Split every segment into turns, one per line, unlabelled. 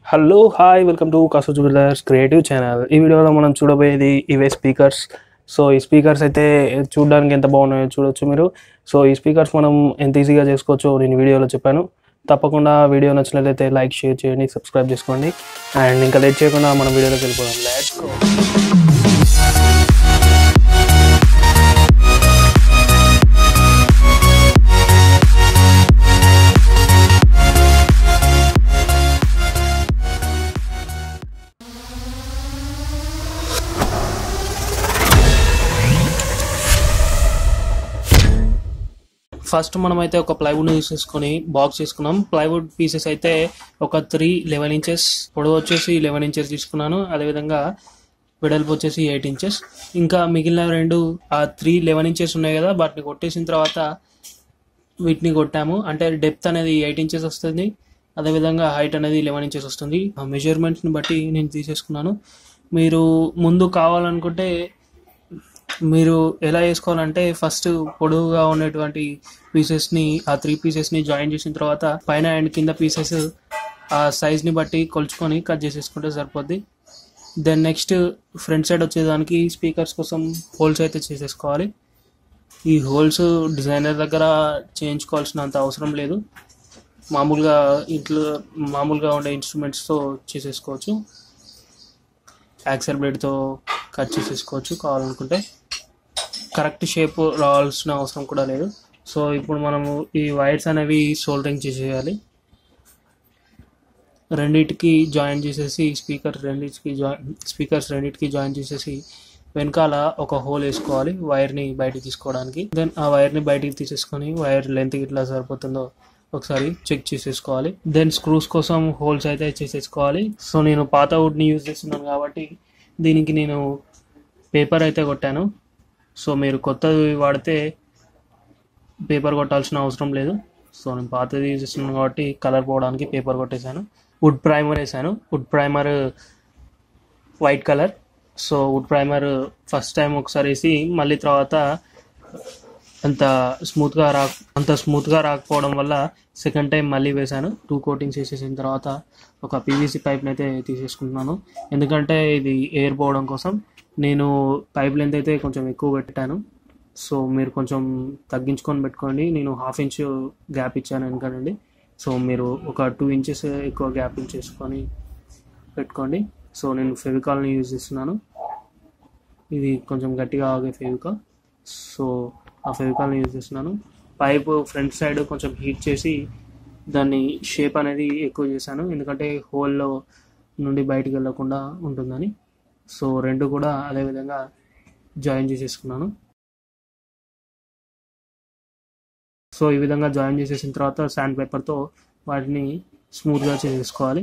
hello hi welcome to Kasu jewellers creative channel ఈ వీడియోలో మనం చూడబోయేది ఇవే స్పీకర్స్ సో ఈ స్పీకర్స్ అయితే చూడడానికి ఎంత బాగున్నాయో చూడొచ్చు మీరు సో ఈ స్పీకర్స్ మనం ఎంత ఈజీగా చేసుకోవచ్చో నేను వీడియోలో చెప్పాను తప్పకుండా వీడియో నచ్చినట్లయితే లైక్ షేర్ చేయండి సబ్స్క్రైబ్ చేసుకోండి అండ్ ఇంకా లేట్ చేయకుండా మనం వీడియోలోకి వెళ్ళిపోదాం లెట్స్ గో ఫస్ట్ మనమైతే ఒక ప్లైవుడ్ యూస్ చేసుకొని బాక్స్ తీసుకున్నాం ప్లైవుడ్ పీసెస్ అయితే ఒక త్రీ లెవెన్ ఇంచెస్ పొడవు వచ్చేసి లెవెన్ ఇంచెస్ తీసుకున్నాను అదేవిధంగా వెడల్పు వచ్చేసి ఎయిట్ ఇంచెస్ ఇంకా మిగిలిన రెండు ఆ త్రీ లెవెన్ ఇంచెస్ ఉన్నాయి కదా వాటిని కొట్టేసిన తర్వాత వీటిని కొట్టాము అంటే డెప్త్ అనేది ఎయిట్ ఇంచెస్ వస్తుంది అదేవిధంగా హైట్ అనేది లెవెన్ ఇంచెస్ వస్తుంది ఆ మెజర్మెంట్స్ని బట్టి నేను తీసేసుకున్నాను మీరు ముందు కావాలనుకుంటే మీరు ఎలా వేసుకోవాలంటే ఫస్ట్ పొడవుగా ఉన్నటువంటి పీసెస్ని ఆ త్రీ పీసెస్ని జాయిన్ చేసిన తర్వాత పైన అండ్ కింద పీసెస్ ఆ సైజ్ని బట్టి కొలుచుకొని కట్ చేసేసుకుంటే సరిపోద్ది దెన్ నెక్స్ట్ ఫ్రంట్ సైడ్ వచ్చేదానికి స్పీకర్స్ కోసం హోల్స్ అయితే చేసేసుకోవాలి ఈ హోల్స్ డిజైనర్ దగ్గర చేయించుకోవాల్సినంత అవసరం లేదు మామూలుగా ఇంట్లో మామూలుగా ఉండే ఇన్స్ట్రుమెంట్స్తో చేసేసుకోవచ్చు యాక్సర్ బ్లేడ్తో కట్ చేసేసుకోవచ్చు కావాలనుకుంటే కరెక్ట్ షేప్ రావాల్సిన అవసరం కూడా లేదు సో ఇప్పుడు మనము ఈ వైర్స్ అనేవి సోల్డరింగ్ చేసేయాలి రెండింటికి జాయిన్ చేసేసి స్పీకర్ రెండింటికి జాయిన్ స్పీకర్స్ రెండింటికి జాయిన్ చేసేసి వెనకాల ఒక హోల్ వేసుకోవాలి వైర్ని బయటికి తీసుకోవడానికి దెన్ ఆ వైర్ని బయటికి తీసేసుకొని వైర్ లెంత్ ఇట్లా సరిపోతుందో ఒకసారి చెక్ చేసేసుకోవాలి దెన్ స్క్రూస్ కోసం హోల్స్ అయితే చేసేసుకోవాలి సో నేను పాత వుడ్ని యూజ్ చేస్తున్నాను కాబట్టి దీనికి నేను పేపర్ అయితే కొట్టాను సో మీరు కొత్తది వాడితే పేపర్ కొట్టాల్సిన అవసరం లేదు సో నేను పాతది యూజ్ చేస్తున్నాను కాబట్టి కలర్ పోవడానికి పేపర్ కొట్టేశాను వుడ్ ప్రైమర్ వేసాను wood primer white colour so wood primer first time ఒకసారి వేసి మళ్ళీ తర్వాత అంత స్మూత్గా రా అంత స్మూత్గా రాకపోవడం వల్ల సెకండ్ టైం మళ్ళీ వేశాను టూ కోటింగ్స్ వేసేసిన తర్వాత ఒక పీవీసీ పైప్ని అయితే తీసేసుకుంటున్నాను ఎందుకంటే ఇది ఎయిర్ పోవడం కోసం నేను పైప్ లెంత్ అయితే కొంచెం ఎక్కువ పెట్టాను సో మీరు కొంచెం తగ్గించుకొని పెట్టుకోండి నేను హాఫ్ ఇంచ్ గ్యాప్ ఇచ్చాను ఎందుకండి సో మీరు ఒక టూ ఇంచెస్ ఎక్కువ గ్యాప్ ఇచ్చేసుకొని పెట్టుకోండి సో నేను ఫెవికాల్ని యూజ్ చేస్తున్నాను ఇది కొంచెం గట్టిగా ఆగే ఫెవికాల్ సో ఆ ఫెవికాల్ని యూజ్ చేస్తున్నాను పైప్ ఫ్రంట్ సైడ్ కొంచెం హీట్ చేసి దాన్ని షేప్ అనేది ఎక్కువ చేశాను ఎందుకంటే హోల్లో నుండి బయటికి వెళ్ళకుండా ఉంటుందని సో రెండు కూడా అదే విధంగా జాయిన్ చేసేసుకున్నాను సో ఈ విధంగా జాయిన్ చేసేసిన తర్వాత శాండ్ పేపర్తో వాటిని స్మూత్గా చేసేసుకోవాలి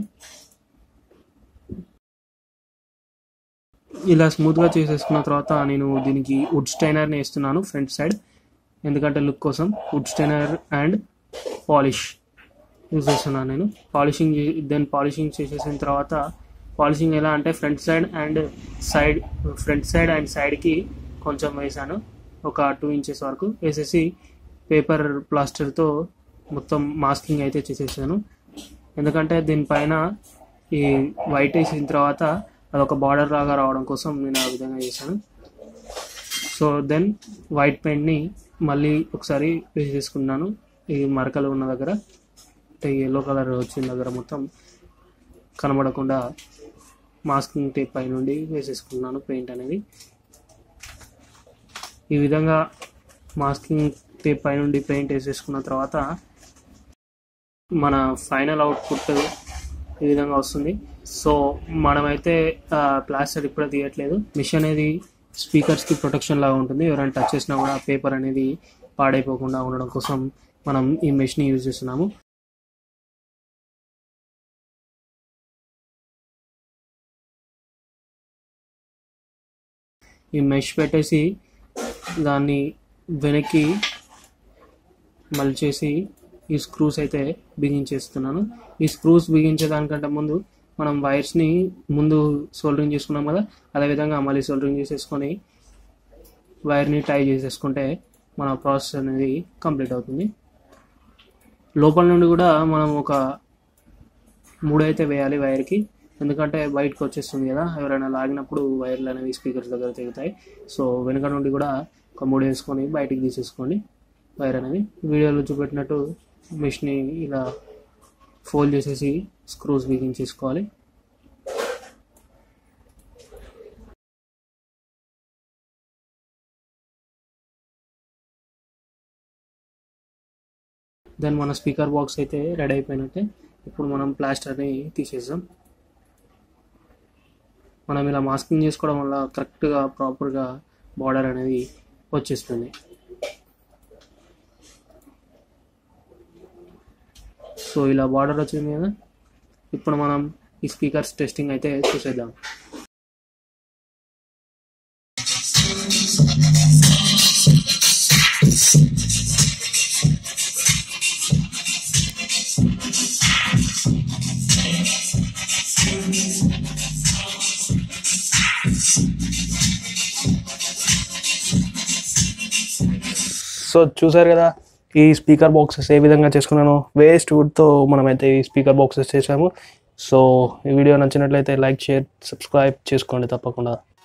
ఇలా స్మూత్గా చేసేసుకున్న తర్వాత నేను దీనికి వుడ్ స్టైనర్ని వేస్తున్నాను ఫ్రంట్ సైడ్ ఎందుకంటే లుక్ కోసం wood stainer and polish use చేస్తున్నాను నేను పాలిషింగ్ దెన్ పాలిషింగ్ చేసేసిన తర్వాత పాలిషింగ్ ఎలా అంటే front side and side front side and సైడ్కి కొంచెం వేసాను ఒక టూ ఇంచెస్ వరకు వేసేసి పేపర్ ప్లాస్టర్తో మొత్తం మాస్కింగ్ అయితే చేసేసాను ఎందుకంటే దీనిపైన ఈ వైట్ వేసిన తర్వాత అదొక బార్డర్ లాగా రావడం కోసం నేను ఆ విధంగా చేశాను సో దెన్ వైట్ పెయింట్ని మళ్ళీ ఒకసారి వేసేసుకున్నాను ఈ మరకలు ఉన్న దగ్గర అంటే ఎల్లో కలర్ వచ్చిన దగ్గర మొత్తం కనబడకుండా మాస్కింగ్ టేప్ పై నుండి వేసేసుకున్నాను పెయింట్ అనేది ఈ విధంగా మాస్కింగ్ టేప్ పై నుండి పెయింట్ వేసేసుకున్న తర్వాత మన ఫైనల్ అవుట్పుట్ ఈ విధంగా వస్తుంది సో మనమైతే ప్లాస్టర్ ఇప్పుడే తీయట్లేదు మిషన్ అనేది స్పీకర్స్కి ప్రొటెక్షన్ లాగా ఉంటుంది ఎవరైనా టచ్ చేసినా కూడా పేపర్ అనేది పాడైపోకుండా ఉండడం కోసం మనం ఈ మెష్ని యూజ్ చేస్తున్నాము ఈ మెష్ పెట్టేసి దాన్ని వెనక్కి మలిచేసి ఈ స్క్రూస్ అయితే బిగించేస్తున్నాను ఈ స్క్రూస్ బిగించేదానికంటే ముందు మనం వైర్స్ని ముందు సోల్డరింగ్ చేసుకున్నాం కదా అదేవిధంగా మళ్ళీ సోల్డరింగ్ చేసేసుకొని వైర్ని టై చేసేసుకుంటే మన ప్రాసెస్ అనేది కంప్లీట్ అవుతుంది లోపల నుండి కూడా మనం ఒక మూడు అయితే వేయాలి వైర్కి ఎందుకంటే బయటకు వచ్చేస్తుంది కదా ఎవరైనా లాగినప్పుడు వైర్లు అనేవి స్పీకర్స్ దగ్గర తెగుతాయి సో వెనుక నుండి కూడా ఒక మూడు వేసుకొని బయటికి తీసేసుకోండి వైర్ అనేది వీడియోలో చూపెట్టినట్టు మిషన్ని ఇలా ఫోల్డ్ చేసేసి స్క్రూస్ బిగించేసుకోవాలి దెన్ మన స్పీకర్ బాక్స్ అయితే రెడీ అయిపోయినట్టే ఇప్పుడు మనం ప్లాస్టర్ని తీసేద్దాం మనం ఇలా మాస్కింగ్ చేసుకోవడం వల్ల కరెక్ట్గా ప్రాపర్గా బార్డర్ అనేది వచ్చేస్తుంది సో ఇలా బార్డర్ వచ్చింది కదా ఇప్పుడు మనం ఈ స్పీకర్స్ టెస్టింగ్ అయితే చూసేద్దాం సో చూసారు కదా ఈ స్పీకర్ బాక్సెస్ ఏ విధంగా చేసుకున్నాను వేస్ట్ వుడ్తో మనమైతే ఈ స్పీకర్ బాక్సెస్ చేసాము సో ఈ వీడియో నచ్చినట్లయితే లైక్ షేర్ సబ్స్క్రైబ్ చేసుకోండి తప్పకుండా